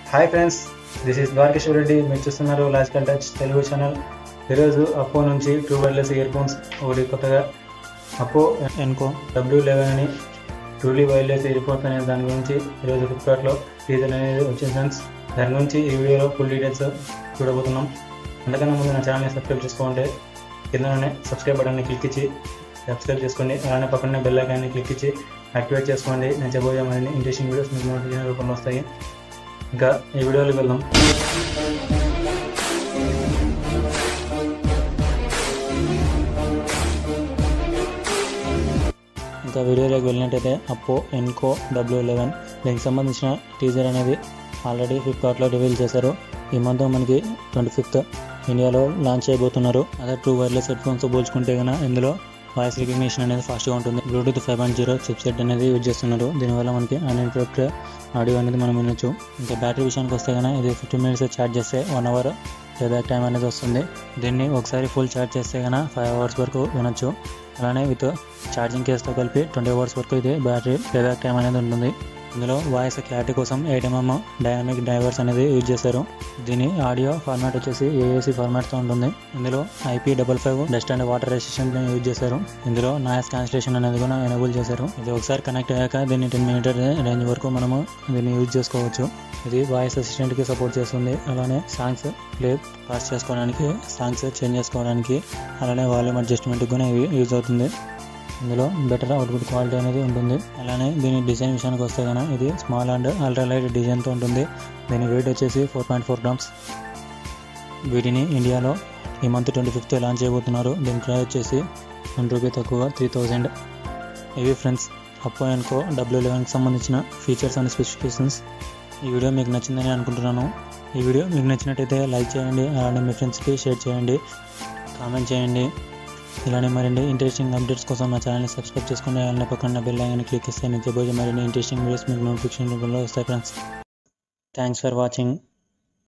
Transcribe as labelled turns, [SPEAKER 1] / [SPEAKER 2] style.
[SPEAKER 1] hi friends this is Dwarakeswara Reddy మీరు చూస్తున్నారు logical touch Telugu channel ఈరోజు అప్పో నుంచి ట్రూ వైర్లెస్ ఇయర్ ఫోన్స్ ఒకటి కొత్తగా అప్పో ఎన్కో డబ్ల్యూ లెవెన్ అని ట్రూలీ వైర్లెస్ ఇయర్ ఫోన్స్ అనే దాని గురించి ఈరోజు ఫ్లిప్కార్ట్లో టీజర్ అనేది వచ్చింది ఫ్రెండ్స్ దాని గురించి ఈ వీడియోలో ఫుల్ డీటెయిల్స్ చూడబోతున్నాం అందుకన్నా ముందు నా ఛానల్ని సబ్స్క్రైబ్ చేసుకోండి కిందనే సబ్స్క్రైబ్ బటన్ని క్లిక్ ఇచ్చి సబ్స్క్రైబ్ చేసుకోండి అలానే పక్కనే బెల్ ఐకాన్ని క్లిక్ ఇచ్చి యాక్టివేట్ చేసుకోండి నేను చెప్పబోయే మరిన్ని ఇంట్రెస్టింగ్ వీడియోస్ మీకు నోటిఫికేషన్ రూపంలో వస్తాయి ఇంకా ఈ వీడియోలోకి వెళ్దాం ఇంకా వీడియోలోకి వెళ్ళినట్టయితే అప్పో ఎన్కో డబ్ల్యూ లెవెన్ దీనికి సంబంధించిన టీజర్ అనేది ఆల్రెడీ ఫ్లిప్కార్ట్లో రివీల్ చేశారు ఈ మంత్ మనకి ట్వంటీ ఫిఫ్త్ ఇండియాలో లాంచ్ చేయబోతున్నారు అదే ట్రూ వైర్లెస్ హెడ్ ఫోన్స్ పోల్చుకుంటే కనుక ఇందులో వాయిస్ రికగ్నిషన్ అనేది ఫాస్ట్గా ఉంటుంది Bluetooth five point zero chipset అనేది యూజ్ చేస్తున్నారు దీనివల్ల మనకి అన్ఇంటరప్ట్ ఆడియో అనేది మనం వినొచ్చు ఇంకా బ్యాటరీ విషయానికి వస్తే కనుక ఇది ఫిఫ్టీ మినిట్స్ ఛార్జ్ చేస్తే వన్ అవర్ ప్లేబ్యాక్ టైం అనేది వస్తుంది దీన్ని ఒకసారి ఫుల్ ఛార్జ్ చేస్తే కనుక ఫైవ్ అవర్స్ వరకు వినొచ్చు అలానే విత్ ఛార్జింగ్ కేస్తో కలిపి ట్వంటీ అవర్స్ వరకు ఇది బ్యాటరీ ప్లేబ్యాక్ టైం అనేది ఉంటుంది ఇందులో వాయిస్ క్లారిటీ కోసం ఎయిట్ ఎంఎం డైనమిక్ డ్రైవర్స్ అనేది యూజ్ చేశారు దీని ఆడియో ఫార్మాట్ వచ్చేసి ఏఏసీ ఫార్మాట్తో ఉంటుంది ఇందులో IP double five dust and water resistant use చేశారు ఇందులో నాయిస్ క్యాన్సిలేషన్ అనేది కూడా ఎనేబుల్ చేశారు ఇది ఒకసారి కనెక్ట్ అయ్యాక దీన్ని టెన్ మీటర్ రేంజ్ వరకు మనము దీన్ని యూజ్ చేసుకోవచ్చు ఇది వాయిస్ అసిస్టెంట్కి సపోర్ట్ చేస్తుంది అలానే సాంగ్స్ ప్లే పాస్ చేసుకోవడానికి సాంగ్స్ చేంజ్ చేసుకోవడానికి అలానే వాల్యూమ్ అడ్జస్ట్మెంట్కి కూడా ఇవి యూజ్ అవుతుంది ఇందులో బెటర్ అవుట్పుట్ క్వాలిటీ అనేది ఉంటుంది అలానే దీని డిజైన్ విషయానికి వస్తే కనుక ఇది స్మాల్ అండ్ అల్ట్రా లైట్ డిజైన్తో ఉంటుంది దీని వెయిట్ వచ్చేసి ఫోర్ పాయింట్ ఫోర్ గ్రామ్స్ వీటిని ఇండియాలో ఈ మంత్ ట్వంటీ ఫిఫ్త్ లాంచ్ చేయబోతున్నారు దీని ప్రైస్ వచ్చేసి వన్ రూపీ తక్కువ త్రీ థౌజండ్ ఇవి ఫ్రెండ్స్ అప్పో ఎన్కో డబ్ల్యూ లెవెన్కి సంబంధించిన ఫీచర్స్ అండ్ స్పెసిఫికేషన్స్ ఈ వీడియో మీకు నచ్చిందని అనుకుంటున్నాను ఈ వీడియో మీకు నచ్చినట్టయితే లైక్ చేయండి అలానే మీ ఫ్రెండ్స్కి షేర్ చేయండి కామెంట్ చేయండి ఇలానే మరిన్ని ఇంట్రెస్టింగ్ అప్డేట్స్ కోసం మా ఛానల్ని సబ్స్క్రైబ్ చేసుకుని అలానే పక్కన బెల్ ఐకాన్ క్లిక్ చేస్తే నేను చెప్పబోయే మరిన్ని ఇంట్రెస్టింగ్ వీడియోస్ మీకు నోటిఫికేషన్ రూపంలో వస్తాయి ఫ్రెండ్స్ థ్యాంక్స్ ఫర్ వాచింగ్